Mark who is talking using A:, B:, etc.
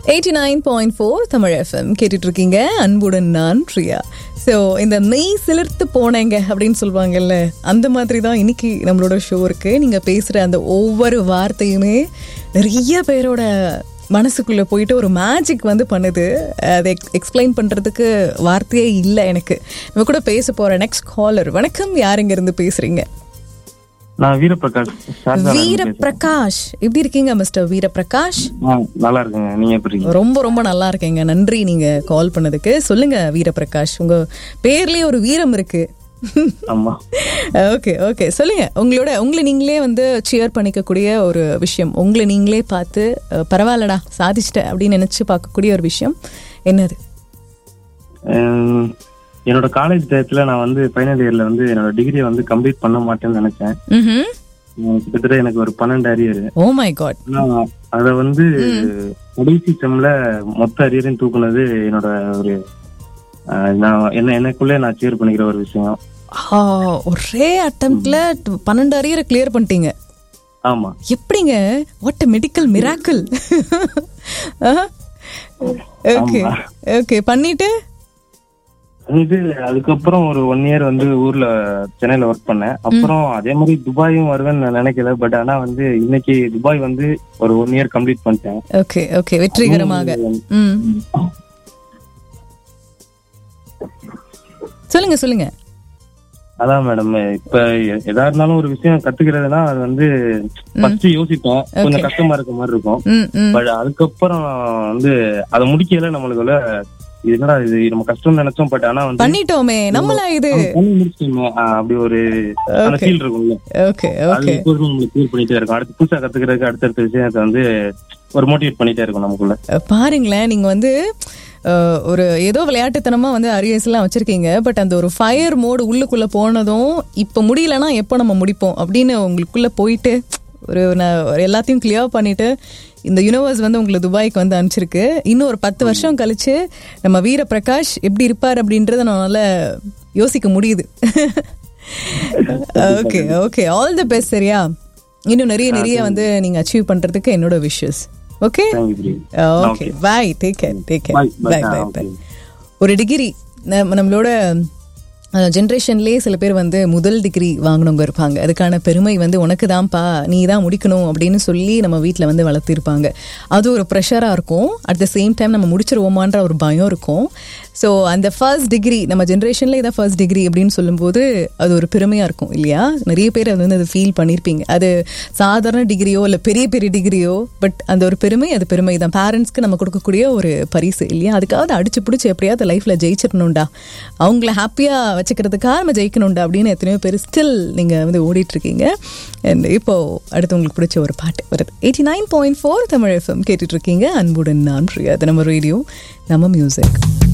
A: Eighty nine point four Tamil FM கேட்டுட்டு இருக்கீங்க அன்புடன் நான் பிரியா ஸோ இந்த மெய் சிலிர்த்து போனேங்க அப்படின்னு சொல்லுவாங்கல்ல அந்த மாதிரி தான் இன்னைக்கு நம்மளோட ஷோ இருக்கு நீங்கள் பேசுகிற அந்த ஒவ்வொரு வார்த்தையுமே நிறைய பேரோட மனசுக்குள்ளே போயிட்டு ஒரு மேஜிக் வந்து பண்ணுது அதை எக்ஸ்பிளைன் பண்ணுறதுக்கு வார்த்தையே இல்லை எனக்கு நம்ம கூட பேச போகிற நெக்ஸ்ட் காலர் வணக்கம் யார் இருந்து பேசுகிறீங்க
B: நான் வீரபிரகாஷ் ஷார்ஜால இருந்து
A: வீர
B: பேசுறேன்.
A: பிரகாஷ் எப்படி இருக்கீங்க மிஸ்டர் வீர பிரகாஷ்
B: ஆ, நல்லா இருக்குங்க நீங்க எப்படி இருக்கீங்க
A: ரொம்ப ரொம்ப நல்லா இருக்கேங்க நன்றி நீங்க கால் பண்ணதுக்கு சொல்லுங்க வீரபிரகாஷ் உங்க பேர்லயே ஒரு வீரம் இருக்கு
B: ஆமா
A: ஓகே ஓகே சொல்லுங்க உங்களோட உங்களை நீங்களே வந்து சியர் பண்ணிக்கக்கூடிய ஒரு விஷயம் உங்களை நீங்களே பார்த்து அஹ், பரவாயில்லடா சாதிச்சிட்ட அப்படின்னு நினைச்சு பார்க்கக்கூடிய ஒரு விஷயம் என்னது
B: அஹ், என்னோட காலேஜ் டயத்துல நான் வந்து ஃபைனல் இயர்ல வந்து என்னோட டிகிரியை வந்து கம்ப்ளீட் பண்ண மாட்டேன்னு நினைச்சேன்
A: ம்
B: அஹ், கிட்டத்தட்ட எனக்கு ஒரு பன்னெண்டு அரியர்
A: ஓ மை காட்
B: ஆனா அத வந்து கடைசி செம்ல மொத்த அரியரையும் தூக்குனது என்னோட ஒரு அஹ், நான் என்ன எனக்குள்ளே நான் சேர் பண்ணிக்கிற ஒரு விஷயம்
A: ஒரே அட்டம்ப்ட்ல பன்னெண்டு அரியரை கிளியர் பண்ணிட்டீங்க
B: ஆமா
A: எப்படிங்க what medical miracle okay okay பண்ணிட்டு
B: இது அதுக்கப்புறம் ஒரு ஒன் இயர் வந்து ஊர்ல சென்னையில ஒர்க் பண்ணேன் அப்புறம் அதே மாதிரி துபாயும் வருவேன்னு நான் நினைக்கல பட் ஆனா வந்து இன்னைக்கு துபாய் வந்து ஒரு ஒன் இயர் கம்ப்ளீட் பண்ணிட்டேன்
A: ஓகே ஓகே வெற்றிகரமாக ம் சொல்லுங்க சொல்லுங்க
B: அதான் மேடம் இப்ப எ- எதா இருந்தாலும் ஒரு விஷயம் கத்துக்கிறதுனா அது வந்து ஃபர்ஸ்ட் யோசிப்போம் கொஞ்சம் கஷ்டமா இருக்க மாதிரி இருக்கும்
A: ம் ம்
B: பட் அதுக்கப்புறம் வந்து அதை முடிக்கல நம்மளுக்குள்ள இது என்னடா இது நம்ம கஷ்டம் நினைச்சோம் பட் ஆனா வந்து
A: பண்ணிட்டோமே நம்மளா இது
B: பண்ணி முடிச்சிட்டோமே ஆஹ் அப்படி ஒரு அந்த ஃபீல் இருக்கும்ல
A: ஓகே
B: அது
A: ஓகே
B: எப்போதுமே நம்மளுக்கு ஃபீல் பண்ணிட்டே இருக்கும் அடுத்து புதுசா கத்துக்கிறதுக்கு அடுத்தடுத்த விஷயத்தை வந்து ஒரு மோட்டிவேட் பண்ணிட்டே இருக்கும் நமக்குள்ள
A: பாருங்களேன் நீங்க வந்து அஹ், ஒரு ஏதோ விளையாட்டுத்தனமா வந்து அரியர்ஸ் எல்லாம் வச்சிருக்கீங்க பட் அந்த ஒரு ஃபயர் மோடு உள்ளுக்குள்ள போனதும் இப்ப முடியலன்னா எப்போ நம்ம முடிப்போம் அப்படின்னு உங்களுக்குள்ள போயிட்டு ஒரு நான் ஒரு எல்லாத்தையும் கிளியர் பண்ணிட்டு இந்த யூனிவர்ஸ் வந்து உங்களை துபாய்க்கு வந்து அனுப்பிச்சிருக்கு இன்னும் ஒரு பத்து வருஷம் கழிச்சு நம்ம வீர பிரகாஷ் எப்படி இருப்பார் அப்படின்றத நம்மளால யோசிக்க முடியுது okay okay all the best சரியா இன்னும் நிறைய நிறைய வந்து நீங்க அச்சீவ் பண்றதுக்கு என்னோட விஷஸ் ஓகே
B: தேங்க்யூ பிரி
A: okay bye take care take care
B: Bye, bye.
A: Bye
B: Ah,
A: bye
B: okay.
A: Bye ஒரு டிகிரி நம்மளோட ஜென்ரேஷன்லேயே சில பேர் வந்து முதல் டிகிரி வாங்கினவங்க இருப்பாங்க அதுக்கான பெருமை வந்து உனக்கு தான்ப்பா நீ தான் முடிக்கணும் அப்படின்னு சொல்லி நம்ம வீட்டில் வந்து வளர்த்திருப்பாங்க அது ஒரு ப்ரெஷராக இருக்கும் அட் த சேம் டைம் நம்ம முடிச்சிருவோமான்ற ஒரு பயம் இருக்கும் ஸோ அந்த ஃபர்ஸ்ட் டிகிரி நம்ம ஜென்ரேஷனில் இதான் ஃபர்ஸ்ட் டிகிரி அப்படின்னு சொல்லும்போது அது ஒரு பெருமையாக இருக்கும் இல்லையா நிறைய பேர் அது வந்து அதை ஃபீல் பண்ணியிருப்பீங்க அது சாதாரண டிகிரியோ இல்லை பெரிய பெரிய டிகிரியோ பட் அந்த ஒரு பெருமை அது பெருமை தான் பேரண்ட்ஸ்க்கு நம்ம கொடுக்கக்கூடிய ஒரு பரிசு இல்லையா அதுக்காவது அடிச்சு பிடிச்சி எப்படியாவது லைஃப்பில் ஜெயிச்சிடணும்டா அவங்கள ஹாப்பியாக வச்சுக்கிறதுக்காக நம்ம ஜெயிக்கணும்டா அப்படின்னு எத்தனையோ பேர் ஸ்டில் நீங்கள் வந்து ஓடிட்டு இருக்கீங்க அண்ட் இப்போ அடுத்து உங்களுக்கு பிடிச்ச ஒரு பாட்டு வருது eighty nine point four Tamil FM கேட்டுட்டு இருக்கீங்க அன்புடன் நான் பிரியா அது நம்ம ரேடியோ நம்ம மியூசிக்